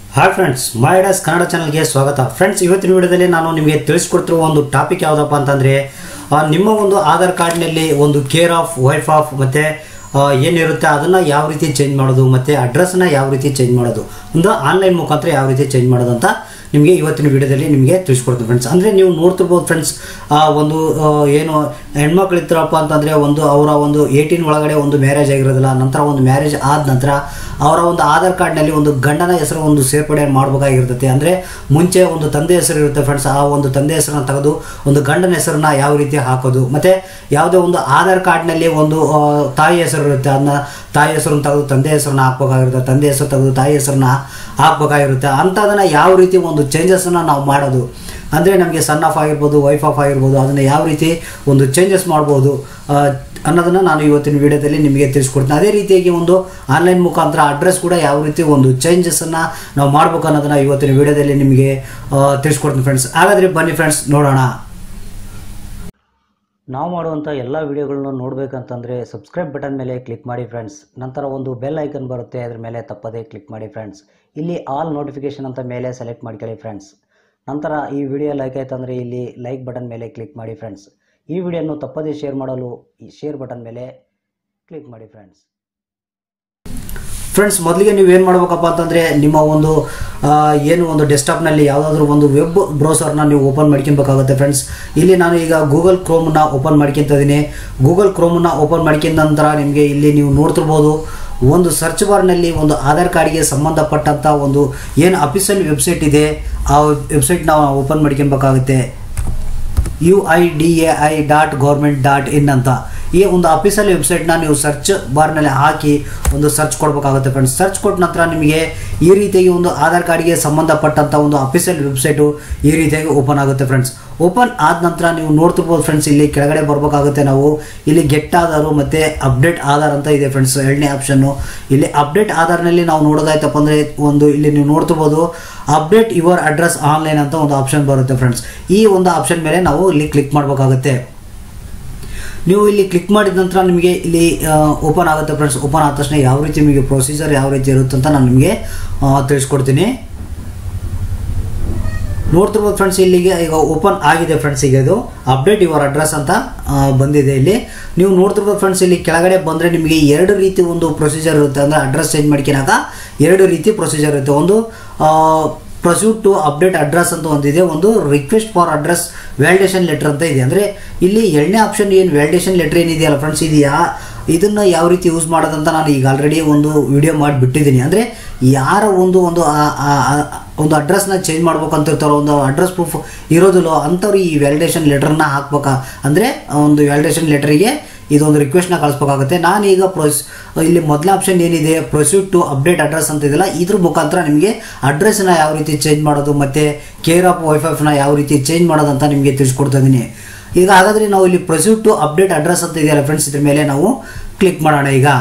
hi friends ಮೈಡಸ್ Kannada ಚಾನಲ್ಗೆ ಸ್ವಾಗತ friends ಇವತ್ತಿನ ವಿಡಿಯೋದಲ್ಲಿ ನಾನು ನಿಮಗೆ ತಿಳಿಸ್ಕೊಡ್ತಿರುವ ಒಂದು ಟಾಪಿಕ್ ಯಾವುದಪ್ಪ ಅಂತಂದರೆ ನಿಮ್ಮ ಒಂದು ಆಧಾರ್ ಕಾರ್ಡ್ನಲ್ಲಿ ಒಂದು ಕೇರ್ ಆಫ್ ವೈಫ್ ಆಫ್ ಮತ್ತು ಏನಿರುತ್ತೆ ಅದನ್ನು ಯಾವ ರೀತಿ ಚೇಂಜ್ ಮಾಡೋದು ಮತ್ತು ಅಡ್ರೆಸ್ನ ಯಾವ ರೀತಿ ಚೇಂಜ್ ಮಾಡೋದು ಒಂದು ಆನ್ಲೈನ್ ಮುಖಾಂತರ ಯಾವ ರೀತಿ ಚೇಂಜ್ ಮಾಡೋದು ಅಂತ ನಿಮಗೆ ಇವತ್ತಿನ ವಿಡಿಯೋದಲ್ಲಿ ನಿಮಗೆ ತಿಳಿಸ್ಕೊಡ್ತೀನಿ ಫ್ರೆಂಡ್ಸ್ ಅಂದರೆ ನೀವು ನೋಡ್ತಿರ್ಬೋದು ಫ್ರೆಂಡ್ಸ್ ಒಂದು ಆ, ಏನು ಹೆಣ್ಮಕ್ಳು ಇರ್ತಾರಪ್ಪ ಅಂತಂದರೆ ಒಂದು ಅವರ ಒಂದು ಏಯ್ಟೀನ್ ಒಳಗಡೆ ಒಂದು ಮ್ಯಾರೇಜ್ ಆಗಿರೋದಿಲ್ಲ ನಂತರ ಒಂದು ಮ್ಯಾರೇಜ್ ಆದ ನಂತರ ಅವರ ಒಂದು ಆಧಾರ್ ಕಾರ್ಡ್ನಲ್ಲಿ ಒಂದು ಗಂಡನ ಹೆಸರು ಒಂದು ಸೇರ್ಪಡೆ ಮಾಡಬೇಕಾಗಿರ್ತೈತೆ ಅಂದರೆ ಮುಂಚೆ ಒಂದು ತಂದೆ ಹೆಸರು ಇರುತ್ತೆ ಫ್ರೆಂಡ್ಸ್ ಆ ಒಂದು ತಂದೆ ಹೆಸರನ್ನ ತೆಗೆದು ಒಂದು ಗಂಡನ ಹೆಸರನ್ನ ಯಾವ ರೀತಿ ಹಾಕೋದು ಮತ್ತು ಯಾವುದೇ ಒಂದು ಆಧಾರ್ ಕಾರ್ಡ್ನಲ್ಲಿ ಒಂದು ಆ, ತಾಯಿ ಹೆಸರು ಇರುತ್ತೆ ಅದನ್ನ ತಾಯಿ ಹೆಸರನ್ನ ತೆಗೆದು ತಂದೆ ಹೆಸರನ್ನ ಹಾಕ್ಬೇಕಾಗಿರುತ್ತೆ ತಂದೆ ಹೆಸರು ತೆಗೆದು ತಾಯಿ ಹೆಸರನ್ನ ಹಾಕ್ಬೇಕಾಗಿರುತ್ತೆ ಅಂಥದನ್ನು ಯಾವ ರೀತಿ ಒಂದು ಚೇಂಜಸನ್ನು ನಾವು ಮಾಡೋದು ಅಂದರೆ ನಮಗೆ ಸನ್ ಆಫ್ ಆಗಿರ್ಬೋದು ವೈಫ್ ಆಫ್ ಆಗಿರ್ಬೋದು ಅದನ್ನು ಯಾವ ರೀತಿ ಒಂದು ಚೇಂಜಸ್ ಮಾಡ್ಬೋದು ಆ, ಅನ್ನೋದನ್ನು ನಾನು ಇವತ್ತಿನ ವಿಡಿಯೋದಲ್ಲಿ ನಿಮಗೆ ತಿಳಿಸ್ಕೊಡ್ತೀನಿ ಅದೇ ರೀತಿಯಾಗಿ ಒಂದು ಆನ್ಲೈನ್ ಮುಖಾಂತರ ಅಡ್ರೆಸ್ ಕೂಡ ಯಾವ ರೀತಿ ಒಂದು ಚೇಂಜಸನ್ನು ನಾವು ಮಾಡ್ಬೇಕು ಅನ್ನೋದನ್ನು ಇವತ್ತಿನ ವಿಡಿಯೋದಲ್ಲಿ ನಿಮಗೆ ಆ, ತಿಳಿಸ್ಕೊಡ್ತೀನಿ ಫ್ರೆಂಡ್ಸ್ ಹಾಗಾದರೆ ಬನ್ನಿ ಫ್ರೆಂಡ್ಸ್ ನೋಡೋಣ ನಾವು ಮಾಡುವಂಥ ಎಲ್ಲ ವಿಡಿಯೋಗಳನ್ನ ನೋಡಬೇಕಂತಂದರೆ ಸಬ್ಸ್ಕ್ರೈಬ್ ಬಟನ್ ಮೇಲೆ ಕ್ಲಿಕ್ ಮಾಡಿ ಫ್ರೆಂಡ್ಸ್ ನಂತರ ಒಂದು ಬೆಲ್ ಐಕನ್ ಬರುತ್ತೆ ಅದ್ರ ಮೇಲೆ ತಪ್ಪದೇ ಕ್ಲಿಕ್ ಮಾಡಿ ಫ್ರೆಂಡ್ಸ್ ಇಲ್ಲಿ ಆಲ್ ನೋಟಿಫಿಕೇಶನ್ ಅಂತ ಮೇಲೆ ಸೆಲೆಕ್ಟ್ ಮಾಡ್ಕೊಳ್ಳಿ ಫ್ರೆಂಡ್ಸ್ ನಂತರ ಈ ವಿಡಿಯೋ ಲೈಕ್ ಆಯ್ತಂದರೆ ಇಲ್ಲಿ ಲೈಕ್ ಬಟನ್ ಮೇಲೆ ಕ್ಲಿಕ್ ಮಾಡಿ ಫ್ರೆಂಡ್ಸ್ ಈ ವಿಡಿಯೋನು ತಪ್ಪದೇ ಶೇರ್ ಮಾಡಲು ಈ ಶೇರ್ ಬಟನ್ ಮೇಲೆ ಕ್ಲಿಕ್ ಮಾಡಿ ಫ್ರೆಂಡ್ಸ್ ಫ್ರೆಂಡ್ಸ್ ಮೊದಲಿಗೆ ನೀವು ಏನು ಮಾಡ್ಬೇಕಪ್ಪ ಅಂತಂದರೆ ನಿಮ್ಮ ಒಂದು ಆ, ಏನು ಒಂದು ಡೆಸ್ಕ್ಟಾಪ್ನಲ್ಲಿ ಯಾವುದಾದ್ರೂ ಒಂದು ವೆಬ್ ಬ್ರೌಸರ್ನ ನೀವು ಓಪನ್ ಮಾಡ್ಕೊಬೇಕಾಗುತ್ತೆ ಫ್ರೆಂಡ್ಸ್ ಇಲ್ಲಿ ನಾನು ಈಗ ಗೂಗಲ್ ಕ್ರೋಮ್ನ ಓಪನ್ ಮಾಡ್ಕೊತ ಇದ್ದೀನಿ ಗೂಗಲ್ ಕ್ರೋಮ್ನ ಓಪನ್ ಮಾಡ್ಕೊಂಡ ನಂತರ ನಿಮಗೆ ಇಲ್ಲಿ ನೀವು ನೋಡ್ತಿರ್ಬೋದು ಒಂದು ಸರ್ಚ್ ಬಾರ್ನಲ್ಲಿ ಒಂದು ಆಧಾರ್ ಕಾರ್ಡ್ಗೆ ಸಂಬಂಧಪಟ್ಟಂಥ ಒಂದು ಏನು ಅಫಿಷಿಯಲ್ ವೆಬ್ಸೈಟ್ ಇದೆ ಆ ವೆಬ್ಸೈಟ್ನ ಓಪನ್ ಮಾಡ್ಕೊಬೇಕಾಗುತ್ತೆ U I D A I dot government dot in ಅಂತ ಈ ಒಂದು ಅಫಿಷಿಯಲ್ ವೆಬ್ಸೈಟ್ನ ನೀವು ಸರ್ಚ್ ಬಾರ್ನಲ್ಲಿ ಹಾಕಿ ಒಂದು ಸರ್ಚ್ ಕೊಡಬೇಕಾಗುತ್ತೆ ಫ್ರೆಂಡ್ಸ್ ಸರ್ಚ್ ಕೊಟ್ಟ ನಂತರ ನಿಮಗೆ ಈ ರೀತಿಯಾಗಿ ಒಂದು ಆಧಾರ್ ಕಾರ್ಡ್ಗೆ ಸಂಬಂಧಪಟ್ಟಂಥ ಒಂದು ಅಫಿಷಿಯಲ್ ವೆಬ್ಸೈಟು ಈ ರೀತಿಯಾಗಿ ಓಪನ್ ಆಗುತ್ತೆ ಫ್ರೆಂಡ್ಸ್ ಓಪನ್ ಆದ ನಂತರ ನೀವು ನೋಡ್ತಿರ್ಬೋದು ಫ್ರೆಂಡ್ಸ್ ಇಲ್ಲಿ ಕೆಳಗಡೆ ಬರಬೇಕಾಗುತ್ತೆ ನಾವು ಇಲ್ಲಿ ಗೆಟ್ ಆಧಾರು ಮತ್ತು ಅಪ್ಡೇಟ್ ಆಧಾರ್ ಅಂತ ಇದೆ ಫ್ರೆಂಡ್ಸ್ ಎರಡನೇ ಆಪ್ಷನ್ನು ಇಲ್ಲಿ ಅಪ್ಡೇಟ್ ಆಧಾರ್ನಲ್ಲಿ ನಾವು ನೋಡೋದಾಯ್ತಪ್ಪ ಅಂದರೆ ಒಂದು ಇಲ್ಲಿ ನೀವು ನೋಡ್ತಿರ್ಬೋದು ಅಪ್ಡೇಟ್ ಯುವರ್ ಅಡ್ರೆಸ್ ಆನ್ಲೈನ್ ಅಂತ ಒಂದು ಆಪ್ಷನ್ ಬರುತ್ತೆ ಫ್ರೆಂಡ್ಸ್ ಈ ಒಂದು ಆಪ್ಷನ್ ಮೇಲೆ ನಾವು ಇಲ್ಲಿ ಕ್ಲಿಕ್ ಮಾಡಬೇಕಾಗುತ್ತೆ ನೀವು ಇಲ್ಲಿ ಕ್ಲಿಕ್ ಮಾಡಿದ ನಂತರ ನಿಮಗೆ ಇಲ್ಲಿ ಓಪನ್ ಆಗುತ್ತೆ ಫ್ರೆಂಡ್ಸ್ ಓಪನ್ ಆದ ತಕ್ಷಣ ಯಾವ ರೀತಿ ನಿಮಗೆ ಪ್ರೊಸೀಜರ್ ಯಾವ ರೀತಿ ಇರುತ್ತೆ ಅಂತ ನಾನು ನಿಮಗೆ ಆ, ತಿಳಿಸ್ಕೊಡ್ತೀನಿ ನೋಡ್ತಿರ್ಬೋದು ಫ್ರೆಂಡ್ಸ್ ಇಲ್ಲಿಗೆ ಈಗ ಓಪನ್ ಆಗಿದೆ ಫ್ರೆಂಡ್ಸ್ ಈಗ ಇದು ಅಪ್ಡೇಟ್ ಯುವರ್ ಅಡ್ರೆಸ್ ಅಂತ ಆ, ಬಂದಿದೆ ಇಲ್ಲಿ ನೀವು ನೋಡ್ತಿರ್ಬೋದು ಫ್ರೆಂಡ್ಸ್ ಇಲ್ಲಿ ಕೆಳಗಡೆ ಬಂದರೆ ನಿಮಗೆ ಎರಡು ರೀತಿ ಒಂದು ಪ್ರೊಸೀಜರ್ ಇರುತ್ತೆ ಅಂದರೆ ಅಡ್ರೆಸ್ ಚೇಂಜ್ ಮಾಡ್ಕೊಳಕ ಎರಡು ರೀತಿ ಪ್ರೊಸೀಜರ್ ಇರುತ್ತೆ ಒಂದು ಪ್ರೊಸೀಡ್ ಟು ಅಪ್ಡೇಟ್ ಅಡ್ರೆಸ್ ಅಂತ ಒಂದಿದೆ ಒಂದು request for address validation letter ಅಂತ ಇದೆ ಅಂದರೆ ಇಲ್ಲಿ ಎರಡನೇ ಆಪ್ಷನ್ ಏನು ವ್ಯಾಲಿಡೇಷನ್ ಲೆಟರ್ ಏನಿದೆಯಲ್ಲ ಫ್ರೆಂಡ್ಸ್ ಇದು ಯಾ ಇದನ್ನು ಯಾವ ರೀತಿ ಯೂಸ್ ಮಾಡೋದಂತ ನಾನು ಈಗ ಆಲ್ರೆಡಿ ಒಂದು ವಿಡಿಯೋ ಮಾಡಿ ಬಿಟ್ಟಿದ್ದೀನಿ ಅಂದರೆ ಯಾರ ಒಂದು ಒಂದು ಆ- ಆ- ಆ- ಒಂದು ಅಡ್ರೆಸ್ನ ಚೇಂಜ್ ಮಾಡ್ಬೇಕಂತ ಇರ್ತಾರೋ ಒಂದು ಅಡ್ರೆಸ್ ಪ್ರೂಫ್ ಇರೋದಿಲ್ಲೋ ಅಂಥವ್ರು ಈ ವ್ಯಾಲಿಡೇಷನ್ ಲೆಟರ್ನ ಹಾಕ್ಬೇಕಾ ಅಂದರೆ ಒಂದು ವ್ಯಾಲಿಡೇಷನ್ ಲೆಟರಿಗೆ ಇದೊಂದು ರಿಕ್ವೆಸ್ಟ್ನ ಕಳಿಸ್ಬೇಕಾಗುತ್ತೆ ನಾನೀಗ ಪ್ರೊಸ್ ಇಲ್ಲಿ ಮೊದಲ ಆಪ್ಷನ್ ಏನಿದೆ ಪ್ರೊಸೀಡ್ ಟು ಅಪ್ಡೇಟ್ ಅಡ್ರೆಸ್ ಅಂತ ಇದೆಯಲ್ಲ ಇದ್ರ ಮುಖಾಂತರ ನಿಮಗೆ ಅಡ್ರೆಸ್ನ ಯಾವ ರೀತಿ ಚೇಂಜ್ ಮಾಡೋದು ಮತ್ತು ಕೇರ್ ಆಫ್ ವೈಫೈಫ್ನ ಯಾವ ರೀತಿ ಚೇಂಜ್ ಮಾಡೋದು ಅಂತ ನಿಮಗೆ ತಿಳಿಸ್ಕೊಡ್ತಾ ಇದ್ದೀನಿ ಈಗ ಹಾಗಾದರೆ ನಾವು ಇಲ್ಲಿ ಪ್ರೊಸೀಡ್ ಟು ಅಪ್ಡೇಟ್ ಅಡ್ರೆಸ್ ಅಂತ ಇದೆಯಲ್ಲ ಫ್ರೆಂಡ್ಸ್ ಇದ್ರ ಮೇಲೆ ನಾವು ಕ್ಲಿಕ್ ಮಾಡೋಣ ಈಗ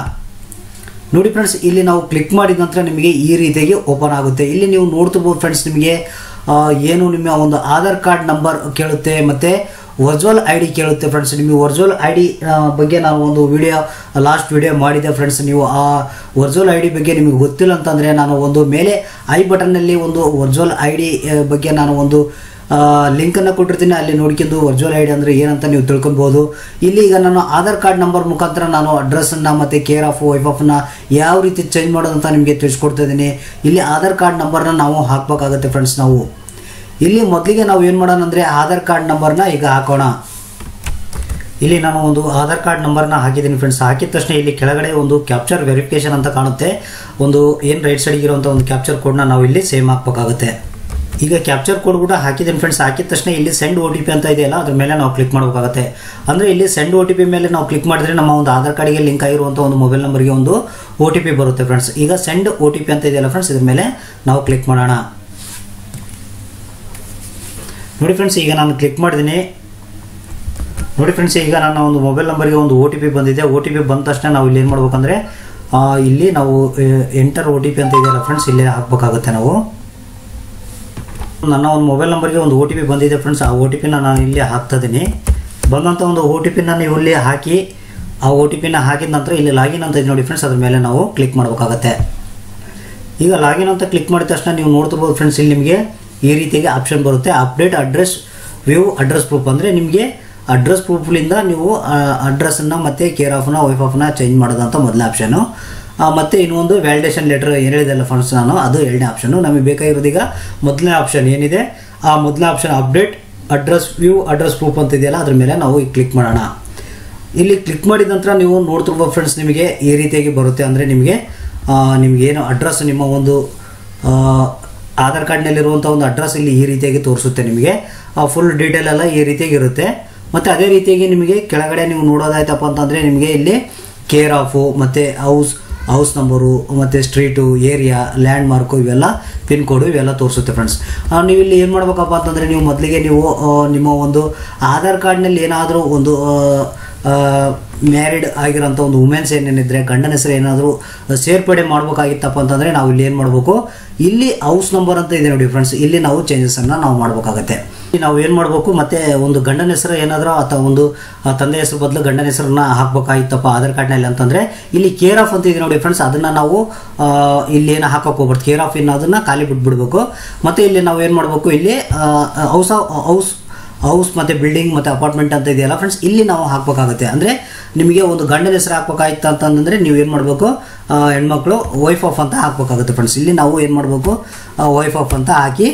ನೋಡಿ ಫ್ರೆಂಡ್ಸ್ ಇಲ್ಲಿ ನಾವು ಕ್ಲಿಕ್ ಮಾಡಿದ ನಂತರ ನಿಮಗೆ ಈ ರೀತಿಯಾಗಿ ಓಪನ್ ಆಗುತ್ತೆ ಇಲ್ಲಿ ನೀವು ನೋಡ್ತಿರ್ಬೋದು ಫ್ರೆಂಡ್ಸ್ ನಿಮಗೆ ಆ, ಏನು ನಿಮ್ಮ ಒಂದು ಆಧಾರ್ ಕಾರ್ಡ್ ನಂಬರ್ ಕೇಳುತ್ತೆ ಮತ್ತು ವರ್ಚುವಲ್ ಐ ಡಿ ಕೇಳುತ್ತೆ ಫ್ರೆಂಡ್ಸ್ ನಿಮಗೆ ವರ್ಚುವಲ್ ಐ ಡಿ ಬಗ್ಗೆ ನಾನು ಒಂದು ವಿಡಿಯೋ ಲಾಸ್ಟ್ ವಿಡಿಯೋ ಮಾಡಿದ್ದೆ ಫ್ರೆಂಡ್ಸ್ ನೀವು ಆ ವರ್ಚುವಲ್ ಐ ಡಿ ಬಗ್ಗೆ ನಿಮಗೆ ಗೊತ್ತಿಲ್ಲ ಅಂತಂದರೆ ನಾನು ಒಂದು ಮೇಲೆ ಐ ಬಟನ್ನಲ್ಲಿ ಒಂದು ವರ್ಚುವಲ್ ಐ ಡಿ ಬಗ್ಗೆ ನಾನು ಒಂದು ಲಿಂಕನ್ನು ಕೊಟ್ಟಿರ್ತೀನಿ ಅಲ್ಲಿ ನೋಡ್ಕೊಂಡು ವರ್ಚುವಲ್ ಐ ಡಿ ಅಂದರೆ ಏನಂತ ನೀವು ತಿಳ್ಕೊಬೋದು ಇಲ್ಲಿ ಈಗ ನಾನು ಆಧಾರ್ ಕಾರ್ಡ್ ನಂಬರ್ ಮುಖಾಂತರ ನಾನು ಅಡ್ರೆಸ್ಸನ್ನು ಮತ್ತು ಕೇರ್ ಆಫ್ ವೈಫ್ ಆಫ್ನ ಯಾವ ರೀತಿ ಚೇಂಜ್ ಮಾಡೋದಂತ ನಿಮಗೆ ತಿಳಿಸ್ಕೊಡ್ತಾ ಇದ್ದೀನಿ ಇಲ್ಲಿ ಆಧಾರ್ ಕಾರ್ಡ್ ನಂಬರ್ನ ನಾವು ಹಾಕಬೇಕಾಗುತ್ತೆ ಫ್ರೆಂಡ್ಸ್ ನಾವು ಇಲ್ಲಿ ಮೊದಲಿಗೆ ನಾವು ಏನು ಮಾಡೋಣ ಅಂದರೆ ಆಧಾರ್ ಕಾರ್ಡ್ ನಂಬರ್ನ ಈಗ ಹಾಕೋಣ ಇಲ್ಲಿ ನಾನು ಒಂದು ಆಧಾರ್ ಕಾರ್ಡ್ ನಂಬರ್ನ ಹಾಕಿದ್ದೀನಿ ಫ್ರೆಂಡ್ಸ್ ಹಾಕಿದ ತಕ್ಷಣ ಇಲ್ಲಿ ಕೆಳಗಡೆ ಒಂದು ಕ್ಯಾಪ್ಚರ್ ವೆರಿಫಿಕೇಶನ್ ಅಂತ ಕಾಣುತ್ತೆ ಒಂದು ಏನು ರೈಟ್ ಸೈಡ್ಗೆ ಇರುವಂಥ ಒಂದು ಕ್ಯಾಪ್ಚರ್ ಕೋಡ್ನ ನಾವು ಇಲ್ಲಿ ಸೇಮ್ ಹಾಕಬೇಕಾಗುತ್ತೆ ಈಗ ಕ್ಯಾಪ್ಚರ್ ಕೋಡ್ ಕೂಡ ಹಾಕಿದ್ದೀನಿ ಫ್ರೆಂಡ್ಸ್ ಹಾಕಿದ ತಕ್ಷಣ ಇಲ್ಲಿ ಸೆಂಡ್ ಓ ಟಿ ಪಿ ಅಂತ ಇದೆಯಲ್ಲ ಅದ್ರ ಮೇಲೆ ನಾವು ಕ್ಲಿಕ್ ಮಾಡಬೇಕಾಗುತ್ತೆ ಅಂದರೆ ಇಲ್ಲಿ ಸೆಂಡ್ ಓ ಟಿ ಪಿ ಮೇಲೆ ನಾವು ಕ್ಲಿಕ್ ಮಾಡಿದ್ರೆ ನಮ್ಮ ಒಂದು ಆಧಾರ್ ಕಾರ್ಡಿಗೆ ಲಿಂಕ್ ಆಗಿರುವಂಥ ಒಂದು ಮೊಬೈಲ್ ನಂಬರ್ಗೆ ಒಂದು ಓ ಟಿ ಪಿ ಬರುತ್ತೆ ಫ್ರೆಂಡ್ಸ್ ಈಗ ಸೆಂಡ್ ಓ ಟಿ ಪಿ ಅಂತ ಇದೆಯಲ್ಲ ಫ್ರೆಂಡ್ಸ್ ಇದ್ರ ಮೇಲೆ ನಾವು ಕ್ಲಿಕ್ ಮಾಡೋಣ ನೋಡಿ ಫ್ರೆಂಡ್ಸ್ ಈಗ ನಾನು ಕ್ಲಿಕ್ ಮಾಡಿದ್ದೀನಿ ನೋಡಿ ಫ್ರೆಂಡ್ಸ್ ಈಗ ನನ್ನ ಒಂದು ಮೊಬೈಲ್ ನಂಬರ್ಗೆ ಒಂದು ಓ ಟಿ ಪಿ ಬಂದಿದೆ ಓ ಟಿ ಪಿ ಬಂದ ತಕ್ಷಣ ನಾವು ಇಲ್ಲಿ ಏನು ಮಾಡ್ಬೇಕಂದ್ರೆ ಆ, ಇಲ್ಲಿ ನಾವು ಎಂಟರ್ ಓ ಟಿ ಪಿ ಅಂತ ಇದೆಯಲ್ಲ ಫ್ರೆಂಡ್ಸ್ ಇಲ್ಲೇ ಹಾಕಬೇಕಾಗುತ್ತೆ ನಾವು ನನ್ನ ಒಂದು ಮೊಬೈಲ್ ನಂಬರ್ಗೆ ಒಂದು ಓ ಟಿ ಪಿ ಬಂದಿದೆ ಫ್ರೆಂಡ್ಸ್ ಆ ಓ ಟಿ ಪಿನ ನಾನು ಇಲ್ಲಿ ಹಾಕ್ತಾ ಇದ್ದೀನಿ ಬಂದಂಥ ಒಂದು ಓ ಟಿ ಪಿನ ನೀವು ಇಲ್ಲಿ ಹಾಕಿ ಆ ಓ ಟಿ ಪಿನ ಹಾಕಿದ ನಂತರ ಇಲ್ಲಿ ಲಾಗಿನ್ ಅಂತ ಇದೆ ನೋಡಿ ಫ್ರೆಂಡ್ಸ್ ಅದ್ರ ಮೇಲೆ ನಾವು ಕ್ಲಿಕ್ ಮಾಡಬೇಕಾಗತ್ತೆ ಈಗ ಲಾಗಿನ್ ಅಂತ ಕ್ಲಿಕ್ ಮಾಡಿದ ತಕ್ಷಣ ನೀವು ನೋಡ್ತಿರ್ಬೋದು ಫ್ರೆಂಡ್ಸ್ ಇಲ್ಲಿ ನಿಮಗೆ ಈ ರೀತಿಯಾಗಿ ಆಪ್ಷನ್ ಬರುತ್ತೆ update address view address proof ಅಂದರೆ ನಿಮಗೆ ಅಡ್ರೆಸ್ ಪ್ರೂಫ್ಲಿಂದ ನೀವು ಅಡ್ರೆಸ್ಸನ್ನು ಮತ್ತು ಕೇರ್ ಆಫ್ನ ವೈಫ್ ಆಫ್ನ ಚೇಂಜ್ ಮಾಡೋದಂತ ಮೊದಲನೇ ಆಪ್ಷನು ಮತ್ತು ಇನ್ನೊಂದು ವ್ಯಾಲಿಡೇಷನ್ ಲೆಟರ್ ಏನು ಹೇಳಿದೆಲ್ಲ ಫಂಡ್ಸ್ ನಾನು ಅದು ಎರಡನೇ ಆಪ್ಷನು ನಮಗೆ ಬೇಕಾಗಿರೋದು ಈಗ ಮೊದಲನೇ ಆಪ್ಷನ್ ಏನಿದೆ ಆ ಮೊದಲನೇ option update address view address proof ಅಂತ ಇದೆಯಲ್ಲ ಅದ್ರ ಮೇಲೆ ನಾವು ಈಗ ಕ್ಲಿಕ್ ಮಾಡೋಣ ಇಲ್ಲಿ ಕ್ಲಿಕ್ ಮಾಡಿದ ನಂತರ ನೀವು ನೋಡ್ತಿರ್ಬೋದು ಫ್ರೆಂಡ್ಸ್ ನಿಮಗೆ ಈ ರೀತಿಯಾಗಿ ಬರುತ್ತೆ ಅಂದರೆ ನಿಮಗೆ ಆ, ನಿಮಗೇನು ಅಡ್ರೆಸ್ ನಿಮ್ಮ ಒಂದು ಆ, ಆಧಾರ್ ಕಾರ್ಡ್ನಲ್ಲಿರುವಂಥ ಒಂದು ಅಡ್ರೆಸ್ ಇಲ್ಲಿ ಈ ರೀತಿಯಾಗಿ ತೋರಿಸುತ್ತೆ ನಿಮಗೆ ಫುಲ್ ಡೀಟೇಲ್ ಎಲ್ಲ ಈ ರೀತಿಯಾಗಿ ಇರುತ್ತೆ ಮತ್ತು ಅದೇ ರೀತಿಯಾಗಿ ನಿಮಗೆ ಕೆಳಗಡೆ ನೀವು ನೋಡೋದಾಯ್ತಪ್ಪ ಅಂತಂದರೆ ನಿಮಗೆ ಇಲ್ಲಿ ಕೇರ್ ಆಫು ಮತ್ತು ಹೌಸ್ ಹೌಸ್ ನಂಬರು ಮತ್ತು ಸ್ಟ್ರೀಟು ಏರಿಯಾ ಲ್ಯಾಂಡ್ ಮಾರ್ಕು ಇವೆಲ್ಲ ಪಿನ್ ಕೋಡು ಇವೆಲ್ಲ ತೋರಿಸುತ್ತೆ ಫ್ರೆಂಡ್ಸ್ ನೀವು ಇಲ್ಲಿ ಏನು ಮಾಡ್ಬೇಕಪ್ಪ ಅಂತಂದರೆ ನೀವು ಮೊದಲಿಗೆ ನೀವು ಆ, ನಿಮ್ಮ ಒಂದು ಆಧಾರ್ ಕಾರ್ಡ್ನಲ್ಲಿ ಏನಾದರೂ ಒಂದು ಮ್ಯಾರಿಡ್ ಆಗಿರೋಂಥ ಒಂದು ವುಮೆನ್ಸ್ ಏನೇನಿದ್ರೆ ಗಂಡನ ಹೆಸರು ಏನಾದರೂ ಸೇರ್ಪಡೆ ಮಾಡ್ಬೇಕಾಗಿತ್ತಪ್ಪ ಅಂತಂದರೆ ನಾವು ಇಲ್ಲಿ ಏನು ಮಾಡಬೇಕು ಇಲ್ಲಿ ಹೌಸ್ ನಂಬರ್ ಅಂತ ಇದೆ ನೋಡಿ ಫ್ರೆಂಡ್ಸ್ ಇಲ್ಲಿ ನಾವು ಚೇಂಜಸನ್ನು ನಾವು ಮಾಡಬೇಕಾಗತ್ತೆ ಇಲ್ಲಿ ನಾವು ಏನು ಮಾಡಬೇಕು ಮತ್ತೆ ಒಂದು ಗಂಡನ ಹೆಸರು ಏನಾದರೂ ಅಥವಾ ಒಂದು ಆ, ತಂದೆ ಹೆಸರು ಬದಲು ಗಂಡನ ಹೆಸರನ್ನ ಹಾಕ್ಬೇಕಾಗಿತ್ತಪ್ಪ ಆಧಾರ್ ಕಾರ್ಡ್ನಲ್ಲಿ ಅಂತಂದರೆ ಇಲ್ಲಿ ಕೇರ್ ಆಫ್ ಅಂತ ಇದೆ ನೋಡಿ ಫ್ರೆಂಡ್ಸ್ ಅದನ್ನು ನಾವು ಆ, ಇಲ್ಲಿ ಏನು ಹಾಕಕ್ಕೆ ಹೋಗ್ಬಾರ್ದು ಕೇರ್ ಆಫ್ ಇನ್ನು ಅದನ್ನು ಖಾಲಿ ಬಿಟ್ಬಿಡ್ಬೇಕು ಮತ್ತು ಇಲ್ಲಿ ನಾವು ಏನು ಮಾಡಬೇಕು ಇಲ್ಲಿ ಹೌಸ್ ಹೌಸ್ ಹೌಸ್ ಮತ್ತು ಬಿಲ್ಡಿಂಗ್ ಮತ್ತು ಅಪಾರ್ಟ್ಮೆಂಟ್ ಅಂತ ಇದೆಯಲ್ಲ ಫ್ರೆಂಡ್ಸ್ ಇಲ್ಲಿ ನಾವು ಹಾಕಬೇಕಾಗುತ್ತೆ ಅಂದರೆ ನಿಮಗೆ ಒಂದು ಗಂಡನ ಹೆಸರು ಹಾಕ್ಬೇಕಾಯ್ತು ಅಂತಂದರೆ ನೀವು ಏನು ಮಾಡಬೇಕು ಹೆಣ್ಮಕ್ಳು ವೈಫ್ ಆಫ್ ಅಂತ ಹಾಕ್ಬೇಕಾಗುತ್ತೆ ಫ್ರೆಂಡ್ಸ್ ಇಲ್ಲಿ ನಾವು ಏನು ಮಾಡಬೇಕು ವೈಫ್ ಆಫ್ ಅಂತ ಹಾಕಿ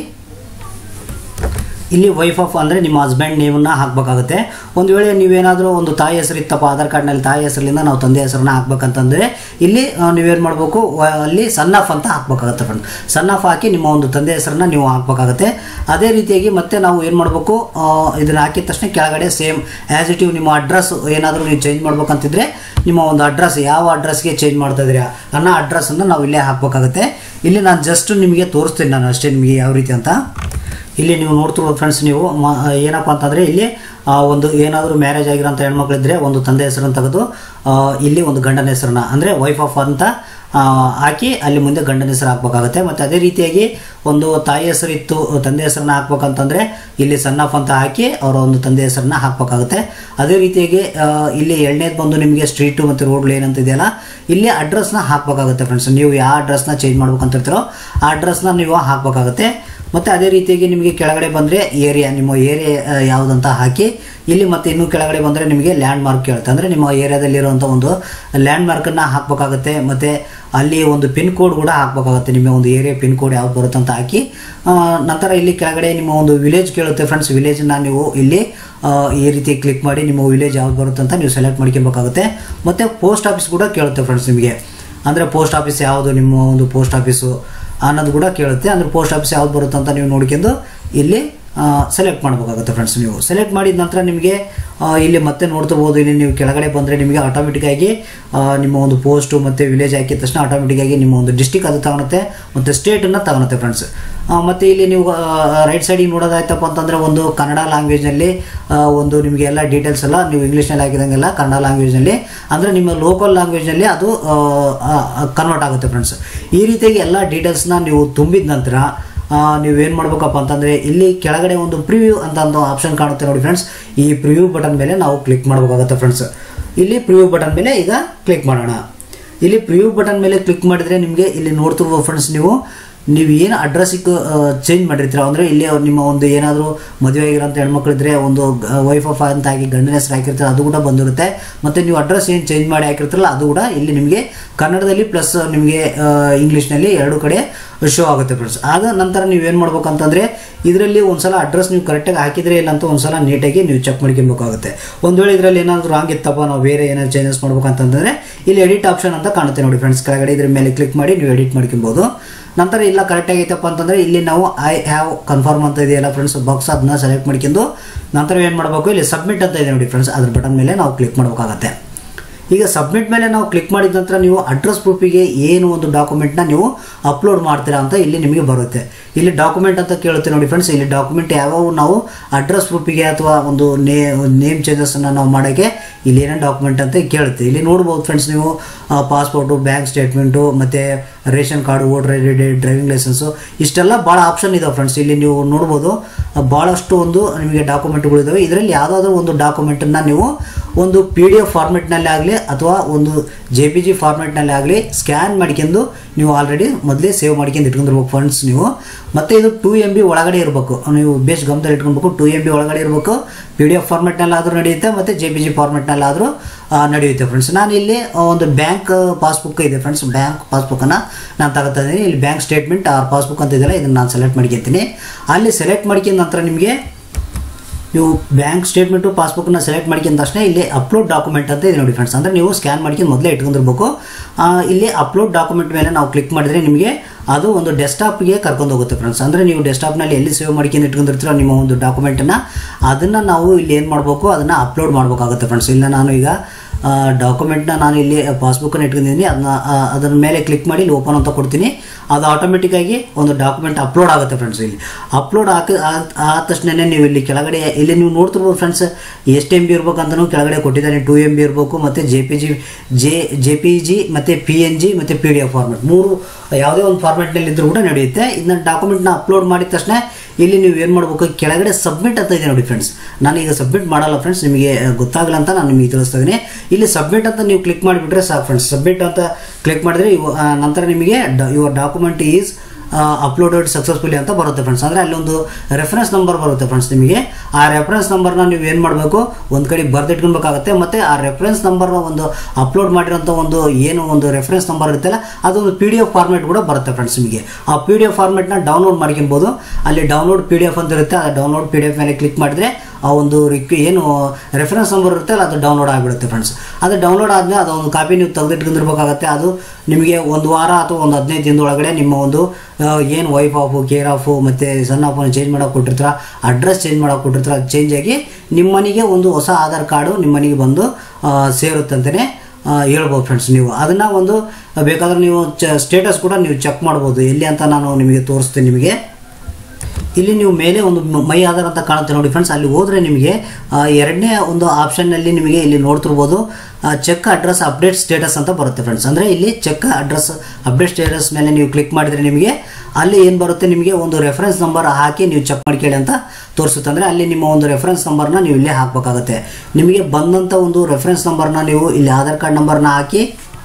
ಇಲ್ಲಿ ವೈಫ್ ಆಫ್ ಅಂದರೆ ನಿಮ್ಮ ಹಸ್ಬೆಂಡ್ ನೇಮನ್ನ ಹಾಕಬೇಕಾಗುತ್ತೆ ಒಂದು ವೇಳೆ ನೀವೇನಾದರೂ ಒಂದು ತಾಯಿ ಹೆಸರು ಇತ್ತಪ್ಪ ಆಧಾರ್ ಕಾರ್ಡ್ನಲ್ಲಿ ತಾಯಿ ಹೆಸರಿಂದ ನಾವು ತಂದೆ ಹೆಸರನ್ನ ಹಾಕ್ಬೇಕಂತಂದರೆ ಇಲ್ಲಿ ಆ, ನೀವೇನು ಮಾಡಬೇಕು ಅಲ್ಲಿ ಸನ್ ಆಫ್ ಅಂತ ಹಾಕ್ಬೇಕಾಗುತ್ತೆ ಫ್ರೆಂಡ್ ಸನ್ ಆಫ್ ಹಾಕಿ ನಿಮ್ಮ ಒಂದು ತಂದೆ ಹೆಸರನ್ನ ನೀವು ಹಾಕ್ಬೇಕಾಗುತ್ತೆ ಅದೇ ರೀತಿಯಾಗಿ ಮತ್ತೆ ನಾವು ಏನು ಮಾಡಬೇಕು ಇದನ್ನು ಹಾಕಿದ ತಕ್ಷಣ ಕೆಳಗಡೆ ಸೇಮ್ ಆ್ಯಸ್ ಇಟ್ ಇವ್ ನಿಮ್ಮ ಅಡ್ರೆಸ್ ಏನಾದರೂ ನೀವು ಚೇಂಜ್ ಮಾಡ್ಬೇಕಂತಿದ್ರೆ ನಿಮ್ಮ ಒಂದು ಅಡ್ರೆಸ್ ಯಾವ ಅಡ್ರೆಸ್ಗೆ ಚೇಂಜ್ ಮಾಡ್ತಾ ಇದ್ದೀರಾ ಅನ್ನೋ ಅಡ್ರೆಸ್ಸನ್ನು ನಾವು ಇಲ್ಲೇ ಹಾಕಬೇಕಾಗುತ್ತೆ ಇಲ್ಲಿ ನಾನು ಜಸ್ಟ್ ನಿಮಗೆ ತೋರಿಸ್ತೀನಿ ನಾನು ಅಷ್ಟೇ ನಿಮಗೆ ಯಾವ ರೀತಿ ಅಂತ ಇಲ್ಲಿ ನೀವು ನೋಡ್ತಿರ್ಬೋದು ಫ್ರೆಂಡ್ಸ್ ನೀವು ಮ ಏನಪ್ಪ ಅಂತಂದರೆ ಇಲ್ಲಿ ಆ, ಒಂದು ಏನಾದರೂ ಮ್ಯಾರೇಜ್ ಆಗಿರೋಂಥ ಹೆಣ್ಮಕ್ಳಿದ್ರೆ ಒಂದು ತಂದೆ ಹೆಸರನ್ನು ತೆಗೆದು ಆ, ಇಲ್ಲಿ ಒಂದು ಗಂಡನ ಹೆಸರನ್ನ ಅಂದರೆ ವೈಫ್ ಆಫ್ ಅಂತ ಆ, ಹಾಕಿ ಅಲ್ಲಿ ಮುಂದೆ ಗಂಡನ ಹೆಸರು ಹಾಕ್ಬೇಕಾಗುತ್ತೆ ಮತ್ತು ಅದೇ ರೀತಿಯಾಗಿ ಒಂದು ತಾಯಿ ಹೆಸರು ಇತ್ತು ತಂದೆ ಹೆಸರನ್ನ ಹಾಕ್ಬೇಕಂತಂದರೆ ಇಲ್ಲಿ ಸನ್ ಆಫ್ ಅಂತ ಹಾಕಿ ಅವರ ಒಂದು ತಂದೆ ಹೆಸರನ್ನ ಹಾಕಬೇಕಾಗುತ್ತೆ ಅದೇ ರೀತಿಯಾಗಿ ಆ, ಇಲ್ಲಿ ಎರಡನೇದು ಬಂದು ನಿಮಗೆ ಸ್ಟ್ರೀಟು ಮತ್ತು ರೋಡ್ಗಳು ಏನಂತ ಇದೆಯಲ್ಲ ಇಲ್ಲಿ ಅಡ್ರೆಸ್ನ ಹಾಕಬೇಕಾಗುತ್ತೆ ಫ್ರೆಂಡ್ಸ್ ನೀವು ಯಾವ ಅಡ್ರೆಸ್ನ ಚೇಂಜ್ ಮಾಡ್ಬೇಕಂತಿರ್ತೀರೋ ಆ ಅಡ್ರೆಸ್ನ ನೀವು ಹಾಕಬೇಕಾಗುತ್ತೆ ಮತ್ತು ಅದೇ ರೀತಿಯಾಗಿ ನಿಮಗೆ ಕೆಳಗಡೆ ಬಂದರೆ ಏರಿಯಾ ನಿಮ್ಮ ಏರಿಯಾ ಯಾವುದಂತ ಹಾಕಿ ಇಲ್ಲಿ ಮತ್ತೆ ಇನ್ನೂ ಕೆಳಗಡೆ ಬಂದರೆ ನಿಮಗೆ ಲ್ಯಾಂಡ್ ಮಾರ್ಕ್ ಕೇಳುತ್ತೆ ಅಂದರೆ ನಿಮ್ಮ ಏರಿಯಾದಲ್ಲಿರುವಂಥ ಒಂದು ಲ್ಯಾಂಡ್ ಮಾರ್ಕನ್ನು ಹಾಕಬೇಕಾಗುತ್ತೆ ಮತ್ತು ಅಲ್ಲಿ ಒಂದು ಪಿನ್ ಕೋಡ್ ಕೂಡ ಹಾಕಬೇಕಾಗುತ್ತೆ ನಿಮ್ಮ ಒಂದು ಏರಿಯಾ ಪಿನ್ ಕೋಡ್ ಯಾವ್ದು ಬರುತ್ತೆ ಅಂತ ಹಾಕಿ ಆ, ನಂತರ ಇಲ್ಲಿ ಕೆಳಗಡೆ ನಿಮ್ಮ ಒಂದು ವಿಲೇಜ್ ಕೇಳುತ್ತೆ ಫ್ರೆಂಡ್ಸ್ ವಿಲೇಜನ್ನ ನೀವು ಇಲ್ಲಿ ಆ, ಈ ರೀತಿ ಕ್ಲಿಕ್ ಮಾಡಿ ನಿಮ್ಮ ವಿಲೇಜ್ ಯಾವ್ದು ಬರುತ್ತೆ ಅಂತ ನೀವು ಸೆಲೆಕ್ಟ್ ಮಾಡ್ಕೊಬೇಕಾಗುತ್ತೆ ಮತ್ತು ಪೋಸ್ಟ್ ಆಫೀಸ್ ಕೂಡ ಕೇಳುತ್ತೆ ಫ್ರೆಂಡ್ಸ್ ನಿಮಗೆ ಅಂದರೆ ಪೋಸ್ಟ್ ಆಫೀಸ್ ಯಾವುದು ನಿಮ್ಮ ಒಂದು ಪೋಸ್ಟ್ ಆಫೀಸು ಅನ್ನೋದು ಕೂಡ ಕೇಳುತ್ತೆ ಅಂದರೆ ಪೋಸ್ಟ್ ಆಫೀಸ್ ಯಾವ್ದು ಬರುತ್ತೆ ಅಂತ ನೀವು ನೋಡ್ಕೊಂಡು ಇಲ್ಲಿ ಸೆಲೆಕ್ಟ್ ಮಾಡಬೇಕಾಗುತ್ತೆ ಫ್ರೆಂಡ್ಸ್ ನೀವು ಸೆಲೆಕ್ಟ್ ಮಾಡಿದ ನಂತರ ನಿಮಗೆ ಆ, ಇಲ್ಲಿ ಮತ್ತೆ ನೋಡ್ತಿರ್ಬೋದು ಇಲ್ಲಿ ನೀವು ಕೆಳಗಡೆ ಬಂದರೆ ನಿಮಗೆ ಆಟೋಮೆಟಿಕ್ಕಾಗಿ ನಿಮ್ಮ ಒಂದು ಪೋಸ್ಟು ಮತ್ತು ವಿಲೇಜ್ ಹಾಕಿದ ತಕ್ಷಣ ಆಟೋಮೆಟಿಕ್ಕಾಗಿ ನಿಮ್ಮ ಒಂದು ಡಿಸ್ಟಿಕ್ ಅದು ತಗೊಳುತ್ತೆ ಮತ್ತು ಸ್ಟೇಟನ್ನು ತಗೊಳುತ್ತೆ ಫ್ರೆಂಡ್ಸ್ ಮತ್ತು ಇಲ್ಲಿ ನೀವು ರೈಟ್ ಸೈಡಿಗೆ ನೋಡೋದಾಯ್ತಪ್ಪ ಅಂತಂದರೆ ಒಂದು ಕನ್ನಡ ಲ್ಯಾಂಗ್ವೇಜ್ನಲ್ಲಿ ಒಂದು ನಿಮಗೆ ಎಲ್ಲ ಡೀಟೇಲ್ಸ್ ಎಲ್ಲ ನೀವು ಇಂಗ್ಲೀಷ್ನಲ್ಲಿ ಹಾಕಿದಂಗೆಲ್ಲ ಕನ್ನಡ ಲ್ಯಾಂಗ್ವೇಜ್ನಲ್ಲಿ ಅಂದರೆ ನಿಮ್ಮ ಲೋಕಲ್ ಲ್ಯಾಂಗ್ವೇಜ್ನಲ್ಲಿ ಅದು ಕನ್ವರ್ಟ್ ಆಗುತ್ತೆ ಫ್ರೆಂಡ್ಸ್ ಈ ರೀತಿಯಾಗಿ ಎಲ್ಲ ಡೀಟೇಲ್ಸ್ನ ನೀವು ತುಂಬಿದ ನಂತರ ಆ, ನೀವೇನು ಮಾಡ್ಬೇಕಪ್ಪ ಅಂತಂದರೆ ಇಲ್ಲಿ ಕೆಳಗಡೆ ಒಂದು ಪ್ರಿವ್ಯೂ ಅಂತ ಒಂದು ಆಪ್ಷನ್ ಕಾಣುತ್ತೆ ನೋಡಿ ಫ್ರೆಂಡ್ಸ್ ಈ ಪ್ರಿವ್ಯೂ ಬಟನ್ ಮೇಲೆ ನಾವು ಕ್ಲಿಕ್ ಮಾಡಬೇಕಾಗುತ್ತೆ ಫ್ರೆಂಡ್ಸ್ ಇಲ್ಲಿ ಪ್ರಿವ್ಯೂ ಬಟನ್ ಮೇಲೆ ಈಗ ಕ್ಲಿಕ್ ಮಾಡೋಣ ಇಲ್ಲಿ ಪ್ರಿವ್ಯೂ ಬಟನ್ ಮೇಲೆ ಕ್ಲಿಕ್ ಮಾಡಿದರೆ ನಿಮಗೆ ಇಲ್ಲಿ ನೋಡ್ತಿರ್ಬೋದು ಫ್ರೆಂಡ್ಸ್ ನೀವು ನೀವು ಏನು ಅಡ್ರೆಸ್ಸಿಗೆ ಚೇಂಜ್ ಮಾಡಿರ್ತೀರ ಅಂದರೆ ಇಲ್ಲಿ ಅವ್ರು ನಿಮ್ಮ ಒಂದು ಏನಾದರೂ ಮದುವೆ ಆಗಿರೋಂಥ ಹೆಣ್ಮಕ್ಳಿದ್ರೆ ಒಂದು ವೈಫ್ ಆಫ್ ಅಂತ ಹಾಕಿ ಗಂಡನ ಹೆಸರು ಹಾಕಿರ್ತಾರೆ ಅದು ಕೂಡ ಬಂದಿರುತ್ತೆ ಮತ್ತು ನೀವು ಅಡ್ರೆಸ್ ಏನು ಚೇಂಜ್ ಮಾಡಿ ಹಾಕಿರ್ತಾರಲ್ಲ ಅದು ಕೂಡ ಇಲ್ಲಿ ನಿಮಗೆ ಕನ್ನಡದಲ್ಲಿ ಪ್ಲಸ್ ನಿಮಗೆ ಇಂಗ್ಲೀಷ್ನಲ್ಲಿ ಎರಡು ಕಡೆ ಶೋ ಆಗುತ್ತೆ ಫ್ರೆಂಡ್ಸ್ ಆದ ನಂತರ ನೀವೇನು ಮಾಡ್ಬೇಕಂತಂದರೆ ಇದರಲ್ಲಿ ಒಂದ್ಸಲ ಅಡ್ರೆಸ್ ನೀವು ಕರೆಕ್ಟಾಗಿ ಹಾಕಿದ್ರೆ ಇಲ್ಲ ಅಂತ ಒಂದ್ಸಲ ನೀಟಾಗಿ ನೀವು ಚೆಕ್ ಮಾಡ್ಕೊಬೇಕಾಗುತ್ತೆ ಒಂದು ವೇಳೆ ಇದರಲ್ಲಿ ಏನಾದರೂ ರಾಂಗ್ ಇತ್ತಪ್ಪ ನಾವು ಬೇರೆ ಏನಾದ್ರು ಚೇಂಜಸ್ ಮಾಡ್ಬೇಕಂತಂದರೆ ಇಲ್ಲಿ ಎಡಿಟ್ ಆಪ್ಷನ್ ಅಂತ ಕಾಣುತ್ತೆ ನೋಡಿ ಫ್ರೆಂಡ್ಸ್ ಕೆಳಗಡೆ ಇದ್ರ ಮೇಲೆ ಕ್ಲಿಕ್ ಮಾಡಿ ನೀವು ಎಡಿಟ್ ಮಾಡ್ಕೊಬೋದು ನಂತರ ಇಲ್ಲ ಕರೆಕ್ಟ್ ಆಗೈತಪ್ಪ ಅಂತಂದರೆ ಇಲ್ಲಿ ನಾವು ಐ ಹ್ಯಾವ್ ಕನ್ಫರ್ಮ್ ಅಂತ ಇದೆಯಲ್ಲ ಫ್ರೆಂಡ್ಸ್ ಬಾಕ್ಸ್ ಅದನ್ನ ಸೆಲೆಕ್ಟ್ ಮಾಡ್ಕೊಂಡು ನಂತರ ಏನು ಮಾಡಬೇಕು ಇಲ್ಲಿ ಸಬ್ಮಿಟ್ ಅಂತ ಇದೆ ನೋಡಿ ಫ್ರೆಂಡ್ಸ್ ಅದ್ರ ಬಟನ್ ಮೇಲೆ ನಾವು ಕ್ಲಿಕ್ ಮಾಡಬೇಕಾಗತ್ತೆ ಈಗ ಸಬ್ಮಿಟ್ ಮೇಲೆ ನಾವು ಕ್ಲಿಕ್ ಮಾಡಿದ ನಂತರ ನೀವು ಅಡ್ರೆಸ್ ಪ್ರೂಫಿಗೆ ಏನು ಒಂದು ಡಾಕ್ಯುಮೆಂಟ್ನ ನೀವು ಅಪ್ಲೋಡ್ ಮಾಡ್ತೀರಾ ಅಂತ ಇಲ್ಲಿ ನಿಮಗೆ ಬರುತ್ತೆ ಇಲ್ಲಿ ಡಾಕ್ಯುಮೆಂಟ್ ಅಂತ ಕೇಳುತ್ತೆ ನೋಡಿ ಫ್ರೆಂಡ್ಸ್ ಇಲ್ಲಿ ಡಾಕ್ಯುಮೆಂಟ್ ಯಾವ್ಯಾವ ನಾವು ಅಡ್ರೆಸ್ ಪ್ರೂಫಿಗೆ ಅಥವಾ ಒಂದು ನೇ ನೇಮ್ ಚೇಂಜಸನ್ನು ನಾವು ಮಾಡೋಕ್ಕೆ ಇಲ್ಲಿ ಏನೇನು ಡಾಕ್ಯುಮೆಂಟ್ ಅಂತ ಕೇಳುತ್ತೆ ಇಲ್ಲಿ ನೋಡ್ಬೋದು ಫ್ರೆಂಡ್ಸ್ ನೀವು ಪಾಸ್ಪೋರ್ಟು ಬ್ಯಾಂಕ್ ಸ್ಟೇಟ್ಮೆಂಟು ಮತ್ತು ration card voter I D driving licence ಇಷ್ಟೆಲ್ಲ ಭಾಳ ಆಪ್ಷನ್ ಇದಾವೆ ಫ್ರೆಂಡ್ಸ್ ಇಲ್ಲಿ ನೀವು ನೋಡ್ಬೋದು ಭಾಳಷ್ಟು ಒಂದು ನಿಮಗೆ ಡಾಕ್ಯುಮೆಂಟ್ಗಳು ಇದಾವೆ ಇದರಲ್ಲಿ ಯಾವುದಾದ್ರೂ ಒಂದು ಡಾಕ್ಯುಮೆಂಟನ್ನು ನೀವು ಒಂದು ಪಿ ಡಿ ಎಫ್ ಫಾರ್ಮೆಟ್ನಲ್ಲಿ ಆಗಲಿ ಅಥವಾ ಒಂದು ಜೆ ಪಿ ಜಿ ಫಾರ್ಮೆಟ್ನಲ್ಲಿ ಆಗಲಿ ಸ್ಕ್ಯಾನ್ ಮಾಡ್ಕೊಂಡು ನೀವು ಆಲ್ರೆಡಿ ಮೊದಲೇ ಸೇವ್ ಮಾಡ್ಕೊಂಡು ಇಟ್ಕೊಂಡಿರ್ಬೇಕು ಫಂಡ್ಸ್ ನೀವು ಮತ್ತು ಇದು ಟೂ ಎಮ್ ಬಿ ಒಳಗಡೆ ಇರಬೇಕು ನೀವು ಬೇಸ್ ಗಮನದಲ್ಲಿ ಇಟ್ಕೊಬೇಕು ಟೂ ಎಮ್ ಬಿ ಒಳಗಡೆ ಇರಬೇಕು ಪಿ ಡಿ ಎಫ್ ಫಾರ್ಮೆಟ್ನಲ್ಲಾದರೂ ನಡೆಯುತ್ತೆ ಮತ್ತು ಜೆ ಪಿ ಜಿ ಫಾರ್ಮೆಟ್ನಲ್ಲಾದರೂ ನಡೆಯುತ್ತೆ ಫ್ರೆಂಡ್ಸ್ ನಾನು ಇಲ್ಲಿ ಒಂದು ಬ್ಯಾಂಕ್ ಪಾಸ್ಬುಕ್ ಇದೆ ಫ್ರೆಂಡ್ಸ್ ಬ್ಯಾಂಕ್ ಪಾಸ್ಬುಕ್ಕನ್ನು ನಾನು ತಗೋತಾ ಇದ್ದೀನಿ ಇಲ್ಲಿ ಬ್ಯಾಂಕ್ ಸ್ಟೇಟ್ಮೆಂಟ್ ಆರ್ ಪಾಸ್ಬುಕ್ ಅಂತ ಇದೆಯಲ್ಲ ಇದನ್ನು ನಾನು ಸೆಲೆಕ್ಟ್ ಮಾಡ್ಕೊತೀನಿ ಅಲ್ಲಿ ಸೆಲೆಕ್ಟ್ ಮಾಡ್ಕೊಂಡ ನಂತರ ನಿಮಗೆ ನೀವು ಬ್ಯಾಂಕ್ ಸ್ಟೇಟ್ಮೆಂಟು ಪಾಸ್ಬುಕ್ನ ಸೆಲೆಕ್ಟ್ ಮಾಡ್ಕೊಂಡ ತಕ್ಷಣ ಇಲ್ಲಿ ಅಪ್ಲೋಡ್ ಡಾಕ್ಯುಮೆಂಟ್ ಅಂತ ಇದೆ ನೋಡಿ ಫ್ರೆಂಡ್ಸ್ ಅಂದರೆ ನೀವು ಸ್ಕ್ಯಾನ್ ಮಾಡ್ಕೊಂಡು ಮೊದಲೇ ಇಟ್ಕೊಂಡಿರ್ಬೇಕು ಆ, ಇಲ್ಲಿ ಅಪ್ಲೋಡ್ ಡಾಕ್ಯುಮೆಂಟ್ ಮೇಲೆ ನಾವು ಕ್ಲಿಕ್ ಮಾಡಿದರೆ ನಿಮಗೆ ಅದು ಒಂದು ಡೆಸ್ಕ್ಟಾಪ್ಗೆ ಕರ್ಕೊಂಡು ಹೋಗುತ್ತೆ ಫ್ರೆಂಡ್ಸ್ ಅಂದರೆ ನೀವು ಡೆಸ್ಕ್ಟಾಪ್ನಲ್ಲಿ ಎಲ್ಲಿ ಸೇವ್ ಮಾಡ್ಕೊಂಡು ಇಟ್ಕೊಂಡಿರ್ತೀರೋ ನಿಮ್ಮ ಒಂದು ಡಾಕ್ಯುಮೆಂಟನ್ನು ಅದನ್ನು ನಾವು ಇಲ್ಲಿ ಏನು ಮಾಡಬೇಕು ಅದನ್ನು ಅಪ್ಲೋಡ್ ಮಾಡಬೇಕಾಗುತ್ತೆ ಫ್ರೆಂಡ್ಸ್ ಇಲ್ಲ ನಾನು ಈಗ ಡಾಕ್ಯುಮೆಂಟ್ನ ನಾನು ಇಲ್ಲಿ ಪಾಸ್ಬುಕ್ಕನ್ನು ಇಟ್ಕೊಂಡಿದ್ದೀನಿ ಅದನ್ನ ಆ, ಅದರ ಮೇಲೆ ಕ್ಲಿಕ್ ಮಾಡಿ ಇಲ್ಲಿ ಓಪನ್ ಅಂತ ಕೊಡ್ತೀನಿ ಅದು ಆಟೋಮೆಟಿಕ್ಕಾಗಿ ಒಂದು ಡಾಕ್ಯುಮೆಂಟ್ ಅಪ್ಲೋಡ್ ಆಗುತ್ತೆ ಫ್ರೆಂಡ್ಸ್ ಇಲ್ಲಿ ಅಪ್ಲೋಡ್ ಹಾಕಿ ಆದ ತಕ್ಷಣನೇ ನೀವು ಇಲ್ಲಿ ಕೆಳಗಡೆ ಇಲ್ಲಿ ನೀವು ನೋಡ್ತಿರ್ಬೋದು ಫ್ರೆಂಡ್ಸ್ ಎಷ್ಟು ಎಮ್ ಬಿ ಇರ್ಬೇಕಂತಲೂ ಕೆಳಗಡೆ ಕೊಟ್ಟಿದ್ದಾನೆ ಟೂ ಎಮ್ ಬಿ ಇರಬೇಕು ಮತ್ತು J P G J J P G ಮತ್ತು ಪಿ ಎನ್ ಜಿ ಮತ್ತು ಪಿ ಡಿ ಎಫ್ ಫಾರ್ಮೆಟ್ ಮೂರು ಯಾವುದೇ ಒಂದು ಫಾರ್ಮೆಟ್ನಲ್ಲಿ ಇದ್ರೂ ಕೂಡ ನಡೆಯುತ್ತೆ ಇದನ್ನ ಡಾಕ್ಯುಮೆಂಟ್ನ ಅಪ್ಲೋಡ್ ಮಾಡಿದ ತಕ್ಷಣ ಇಲ್ಲಿ ನೀವು ಏನು ಮಾಡಬೇಕು ಕೆಳಗಡೆ ಸಬ್ಮಿಟ್ ಅಂತ ಇದೆ ನೋಡಿ ಫ್ರೆಂಡ್ಸ್ ನಾನು ಈಗ ಸಬ್ಮಿಟ್ ಮಾಡಲ್ಲ ಫ್ರೆಂಡ್ಸ್ ನಿಮಗೆ ಗೊತ್ತಾಗಲ್ಲ ಅಂತ ನಾನು ನಿಮಗೆ ತಿಳಿಸ್ತಾ ಇದ್ದೀನಿ ಇಲ್ಲಿ ಸಬ್ಮಿಟ್ ಅಂತ ನೀವು ಕ್ಲಿಕ್ ಮಾಡಿಬಿಟ್ರೆ ಸಾಕು ಫ್ರೆಂಡ್ಸ್ ಸಬ್ಮಿಟ್ ಅಂತ ಕ್ಲಿಕ್ ಮಾಡಿದ್ರೆ ಇವು ಆ, ನಂತರ ನಿಮಗೆ your document is uploaded successfully ಅಂತ ಬರುತ್ತೆ ಫ್ರೆಂಡ್ಸ್ ಅಂದರೆ ಅಲ್ಲೊಂದು ರೆಫರೆನ್ಸ್ ನಂಬರ್ ಬರುತ್ತೆ ಫ್ರೆಂಡ್ಸ್ ನಿಮಗೆ ಆ ರೆಫರೆನ್ಸ್ ನಂಬರ್ನ ನೀವು ಏನು ಮಾಡಬೇಕು ಒಂದು ಕಡೆ ಬರೆದಿಟ್ಕೊಬೇಕಾಗುತ್ತೆ ಮತ್ತು ಆ ರೆಫರೆನ್ಸ್ ನಂಬರ್ನ ಒಂದು ಅಪ್ಲೋಡ್ ಮಾಡಿರೋಂಥ ಒಂದು ಏನು ಒಂದು ರೆಫರೆನ್ಸ್ ನಂಬರ್ ಇರುತ್ತಲ್ಲ ಅದೊಂದು ಪಿ ಡಿ ಎಫ್ ಫಾರ್ಮೆಟ್ ಕೂಡ ಬರುತ್ತೆ ಫ್ರೆಂಡ್ಸ್ ನಿಮಗೆ ಆ ಪಿ ಡಿ ಎಫ್ ಫಾರ್ಮೆಟ್ನ ಡೌನ್ಲೋಡ್ ಮಾಡ್ಕೊಬೋದು ಅಲ್ಲಿ ಡೌನ್ಲೋಡ್ ಪಿ ಡಿ ಎಫ್ ಅಂತ ಇರುತ್ತೆ ಆ ಡೌನ್ಲೋಡ್ ಪಿ ಡಿ ಎಫ್ ಮೇಲೆ ಕ್ಲಿಕ್ ಮಾಡಿದ್ರೆ ಆ ಒಂದು ರಿಕ್ ಏನು ರೆಫರೆನ್ಸ್ ನಂಬರ್ ಇರುತ್ತೆ ಅಲ್ಲ ಅದು ಡೌನ್ಲೋಡ್ ಆಗಿಬಿಡುತ್ತೆ ಫ್ರೆಂಡ್ಸ್ ಅದು ಡೌನ್ಲೋಡ್ ಆದಮೇಲೆ ಅದು ಒಂದು ಕಾಪಿ ನೀವು ತೆಗೆದಿಟ್ಕೊಂಡಿರ್ಬೇಕಾಗತ್ತೆ ಅದು ನಿಮಗೆ ಒಂದು ವಾರ ಅಥವಾ ಒಂದು ಹದಿನೈದು ದಿನದೊಳಗಡೆ ನಿಮ್ಮ ಒಂದು ಆ, ಏನು ವೈಫ್ ಆಫು ಕೇರ್ ಆಫು ಮತ್ತು ಸಣ್ಣ ಆಫನ್ನು ಚೇಂಜ್ ಮಾಡೋಕೆ ಕೊಟ್ಟಿರ್ತೀರ ಅಡ್ರೆಸ್ ಚೇಂಜ್ ಮಾಡೋಕೆ ಕೊಟ್ಟಿರ್ತೀರ ಅದು ಚೇಂಜ್ ಆಗಿ ನಿಮ್ಮ ಮನೆಗೆ ಒಂದು ಹೊಸ ಆಧಾರ್ ಕಾರ್ಡು ನಿಮ್ಮ ಮನೆಗೆ ಬಂದು ಆ, ಸೇರುತ್ತಂತಲೇ ಆ, ಹೇಳ್ಬೋದು ಫ್ರೆಂಡ್ಸ್ ನೀವು ಅದನ್ನು ಒಂದು ಬೇಕಾದ್ರೆ ನೀವು ಚ ಸ್ಟೇಟಸ್ ಕೂಡ ನೀವು ಚೆಕ್ ಮಾಡ್ಬೋದು ಎಲ್ಲಿ ಅಂತ ನಾನು ನಿಮಗೆ ತೋರಿಸ್ತೀನಿ ನಿಮಗೆ ಇಲ್ಲಿ ನೀವು ಮೇಲೆ ಒಂದು ಮ- ಮೈ ಆಧಾರ್ ಅಂತ ಕಾಣುತ್ತೆ ನೋಡಿ ಫ್ರೆಂಡ್ಸ್ ಅಲ್ಲಿ ಹೋದರೆ ನಿಮಗೆ ಆ, ಎರಡನೇ ಒಂದು ಆಪ್ಷನ್ನಲ್ಲಿ ನಿಮಗೆ ಇಲ್ಲಿ ನೋಡ್ತಿರ್ಬೋದು ಚೆಕ್ ಅಡ್ರೆಸ್ ಅಪ್ಡೇಟ್ ಸ್ಟೇಟಸ್ ಅಂತ ಬರುತ್ತೆ ಫ್ರೆಂಡ್ಸ್ ಅಂದರೆ ಇಲ್ಲಿ ಚೆಕ್ ಅಡ್ರೆಸ್ ಅಪ್ಡೇಟ್ ಸ್ಟೇಟಸ್ ಮೇಲೆ ನೀವು ಕ್ಲಿಕ್ ಮಾಡಿದರೆ ನಿಮಗೆ ಅಲ್ಲಿ ಏನು ಬರುತ್ತೆ ನಿಮಗೆ ಒಂದು ರೆಫರೆನ್ಸ್ ನಂಬರ್ ಹಾಕಿ ನೀವು ಚೆಕ್ ಮಾಡ್ಕೊಳ್ಳಿ ಅಂತ ತೋರಿಸುತ್ತೆ ಅಂದರೆ ಅಲ್ಲಿ ನಿಮ್ಮ ಒಂದು ರೆಫರೆನ್ಸ್ ನಂಬರ್ನ ನೀವು ಇಲ್ಲೇ ಹಾಕಬೇಕಾಗುತ್ತೆ ನಿಮಗೆ ಬಂದಂಥ ಒಂದು ರೆಫರೆನ್ಸ್ ನಂಬರ್ನ ನೀವು ಇಲ್ಲಿ ಆಧಾರ್ ಕಾರ್ಡ್ ನಂಬರ್ನ ಹಾಕಿ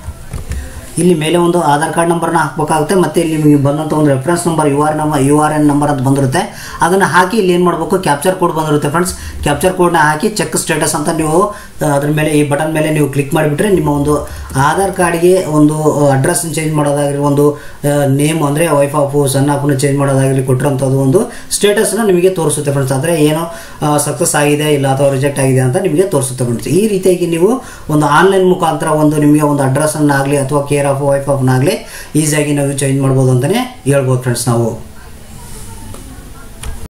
ಇಲ್ಲಿ ಮೇಲೆ ಒಂದು ಆಧಾರ್ ಕಾರ್ಡ್ ನಂಬರ್ನ ಹಾಕಬೇಕಾಗುತ್ತೆ ಮತ್ತು ಇಲ್ಲಿ ನಿಮಗೆ ಬಂದಂಥ ಒಂದು reference number U R number U R N number ಅಂತ ಬಂದಿರುತ್ತೆ ಅದನ್ನು ಹಾಕಿ ಇಲ್ಲಿ ಏನು ಮಾಡಬೇಕು ಕ್ಯಾಪ್ಚರ್ ಕೋಡ್ ಬಂದಿರುತ್ತೆ ಫ್ರೆಂಡ್ಸ್ ಕ್ಯಾಪ್ಚರ್ ಕೋಡ್ನ ಹಾಕಿ ಚೆಕ್ ಸ್ಟೇಟಸ್ ಅಂತ ನೀವು ಆ, ಅದ್ರ ಮೇಲೆ ಈ ಬಟನ್ ಮೇಲೆ ನೀವು ಕ್ಲಿಕ್ ಮಾಡಿಬಿಟ್ರೆ ನಿಮ್ಮ ಒಂದು ಆಧಾರ್ ಕಾರ್ಡ್ಗೆ ಒಂದು ಅಡ್ರೆಸ್ ಚೇಂಜ್ ಮಾಡೋದಾಗಿರಿ ಒಂದು ನೇಮ್ ಅಂದರೆ ವೈಫ್ ಆಫು ಸಣ್ಣ ಆಫನ್ನು ಚೇಂಜ್ ಮಾಡೋದಾಗಿರಲಿ ಕೊಟ್ಟಿರೋಂಥದ್ದು ಒಂದು ಸ್ಟೇಟಸ್ನ ನಿಮಗೆ ತೋರಿಸುತ್ತೆ ಫ್ರೆಂಡ್ಸ್ ಅಂದರೆ ಏನು ಸಕ್ಸಸ್ ಆಗಿದೆ ಇಲ್ಲ ಅಥವಾ ರಿಜೆಕ್ಟ್ ಆಗಿದೆ ಅಂತ ನಿಮಗೆ ತೋರಿಸುತ್ತೆ ಫ್ರೆಂಡ್ಸ್ ಈ ರೀತಿಯಾಗಿ ನೀವು ಒಂದು ಆನ್ಲೈನ್ ಮುಖಾಂತರ ಒಂದು ನಿಮಗೆ ಒಂದು ಅಡ್ರೆಸ್ಸನ್ನಾಗಲಿ ಅಥವಾ ಕೇರ್ ಆಫ್ ವೈಫ್ ಆಫ್ನಾಗಲಿ ಈಸಿಯಾಗಿ ನಾವು ಚೇಂಜ್ ಮಾಡ್ಬೋದು ಅಂತಲೇ ಹೇಳ್ಬೋದು ಫ್ರೆಂಡ್ಸ್ ನಾವು